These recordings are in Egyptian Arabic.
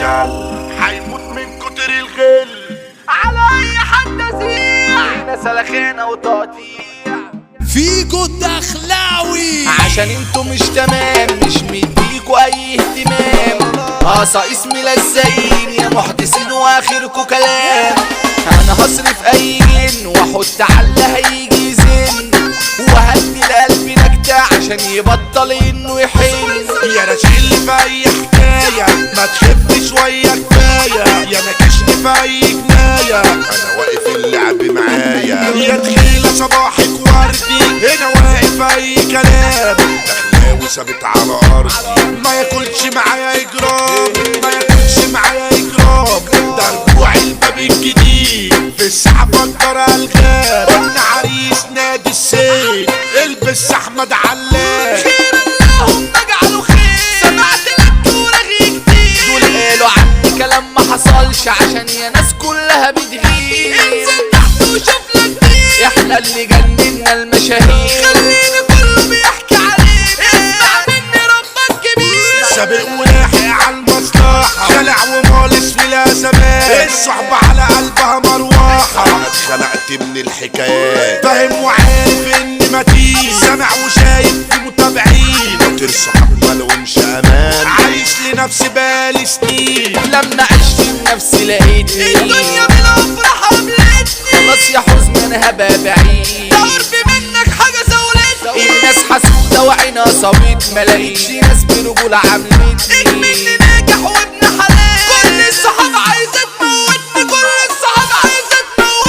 بيتشل هيموت من كتر الغل على اي حد ازيع هنا سلخانه وتقطيع فيجو الدخلاوي عشان انتوا مش تمام مش مديكوا اي اهتمام قاصة اسمي لزقين يا محدثين واخركوا كلام انا هصرف اي جن واحط على اللي هيجي زن وهدي القلب نكتة عشان يبطل انه يحن يا راشيل في اي حكاية ما تخف شوية كفاية يا ناكشني في اي جناية انا واقف اللعب معايا يا تخيلة صباحك وردي هنا واقف اي كلام دخلاوي ثابت على ارضي ما ياكلش معايا اجرام ما ياكلش معايا اجرام ده رجوع الباب الجديد في الساعة فكر الغاب انا عريس نادي السيد البس احمد علام خير اللهم اجعله خير سمعت لك ورغي كتير دول قالوا عني كلام ما حصلش عشان يا ناس كلها بتغير انزل تحت وشوف لك دي احنا اللي جننا المشاهير خليني كله بيحكي عليك اسمع مني ربك كبير سابق ولاحق على المصلحة خلع ومالس في الأزمات الصحبة على قلبها مروحة اتخلقت من الحكايات فاهم وعارف اني متين سامع وشايف في متابعين خاطر صحاب مالهمش امان عايش لنفسي بالي سنين لما عشت لنفسي لقيتني الدنيا بالافراح قابلتني خلاص يا حزن انا هبقى بعيد قرب منك حاجه زولتني الناس حسودة وعينها صابت ما لقيتش ناس برجولة عملتني مني ناجح وابن حلال كل الصحاب عايزة تموتني كل الصحاب عايزة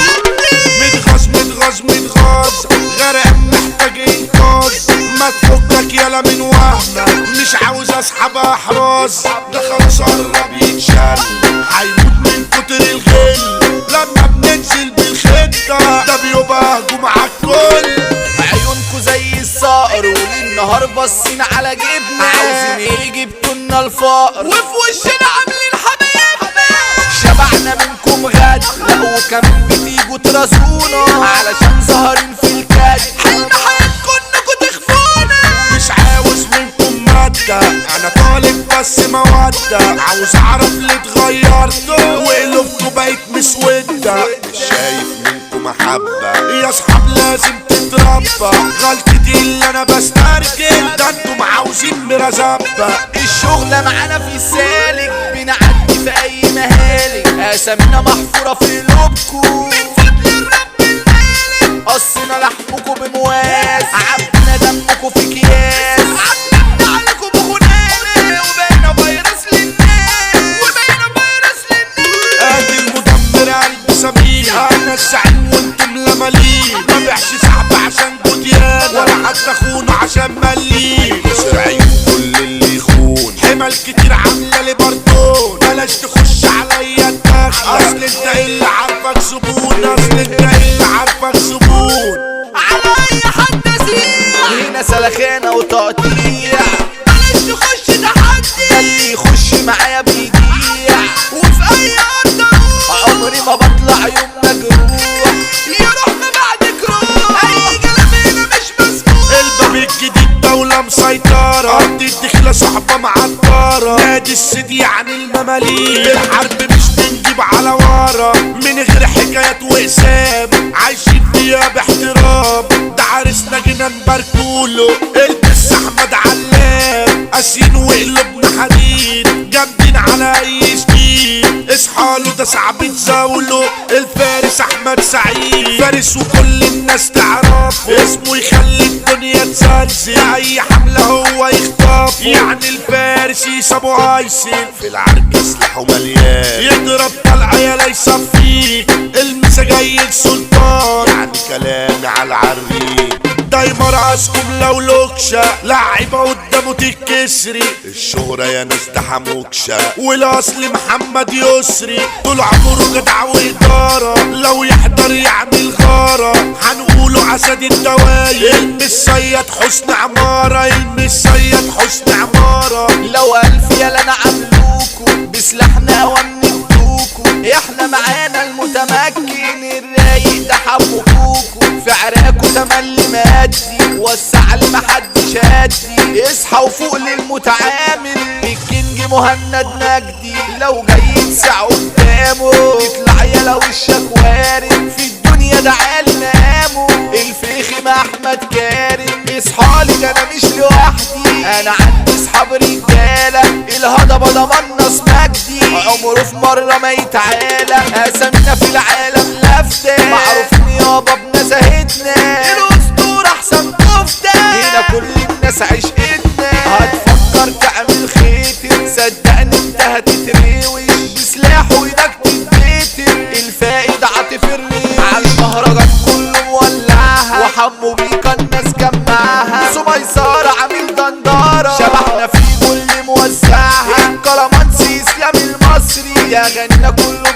تموتني متغاظ متغاظ متغاظ غرق محتاج انقاذ ما تفكك يلا من وهمك مش عاوز اسحب احراز ده خلاص قرب يتشل هيموت من كتر الغل لما بننزل بالخطة ده بيبقى هجوم على الكل عيونكوا زي الصقر وللنهار باصين على جبنا عاوزين ايه جبتوا لنا الفقر وفي وشنا عاملين حبايب شبعنا منكم غد لا وكمان بتيجوا ترازونا علشان ظاهرين في الكاد حلم حياتكم انكوا تخفونا مش عاوز منكم مادة انا طالب بس مودة عاوز اعرف ليه اتغيرتوا وقلوبكم بقت مسودة مش شايف منكم محبة يا اصحاب لازم تتربى غلطتي اللي انا بسترجل ده انتم عاوزين مرزبة الشغلة معانا في السالك بنعدي في اي مهالك اسامينا محفورة في قلوبكم من فضل الرب المالك قصنا لحمكم بمواس عبنا دمكم في اكياس عبنا عليكم بخنانة وبقينا فيروس للناس وبقينا فيروس للناس ادي المدمر قلب سمير انا الزعيم وانتم لمالين ما بيعش صعب عشان جديان ولا حتى خونه عشان مليين زرعين كل اللي يخون حمل كتير عامله لي بردون بلاش تخش عليا الدخل اصل انت اللي عارفك زبون اصل انت اللي عارفك زبون على اي حد ازيع هنا سلخانة وتقطيع بلاش تخش تحدي ده اللي يخش معايا بيضيع وفي اي ارض اروح عمري ما بطلع يوم مجروح يروح ما بعدك روح اي كلام هنا مش مسموع الباب الجديد دولة مسيطرة أرض الدخلة صحبة معطرة نادي السيدي يعني المماليك الحرب مش بنجيب على ورا من غير حكايات وإقسام عايشين فيها باحترام ده عرسنا جنان باركوله البس أحمد علام قاسيين وقلوبنا حديد جامدين على أي سنين اصحاله ده صعب تزاوله الفارس أحمد سعيد فارس وكل الناس تعرفه اسمه يخلي الدنيا تزلزل اي حملة هو يخطف يعني الفارس يسابه ايسن في العرك سلاحه مليان يضرب طلعة يا ليس فيك المسا جاي السلطان يعني كلامي على العريق دايما راسكم لو لوكشة لعيبة قدامه تتكسري الشهرة يا ناس ده حموكشة والاصل محمد يسري طول عمره جدع وإدارة لو يحضر يعمل غارة هنقوله عسد الدواير المسيد حسن عمارة المسيد حسن عمارة لو الف يا لنا عملوكوا بسلاحنا ومنكوكوا احنا معانا المتمكن الرايق ده حبكوكوا في عراكوا تملي مادي وسع لمحدش شادي اصحى وفوق للمتعامل الكينج مهند مجدي لو جاي تسع قدامه يطلع يلا وشك وارد في الدنيا ده عالم قامه الفخم احمد كارم اصحالي ده انا مش لوحدي انا عندي اصحاب رجاله الهضبه ده منص مجدي عمره في مره ما يتعالى اسامينا في العالم لفته معروفين يابا بنزاهتنا الاسطوره احسن كفته هنا كل الناس عشقتنا هتفكر تعمل خيتر صدقني انت هتتروش بسلاح وايدك تتبتر الفائد عاطف الريح على المهرجان كله مولعها وحمو بيكا الناس جمعها سميسارة عامل دندارة شبحنا في كل موزعها الكلامانسي اسلام المصري يا غنى كله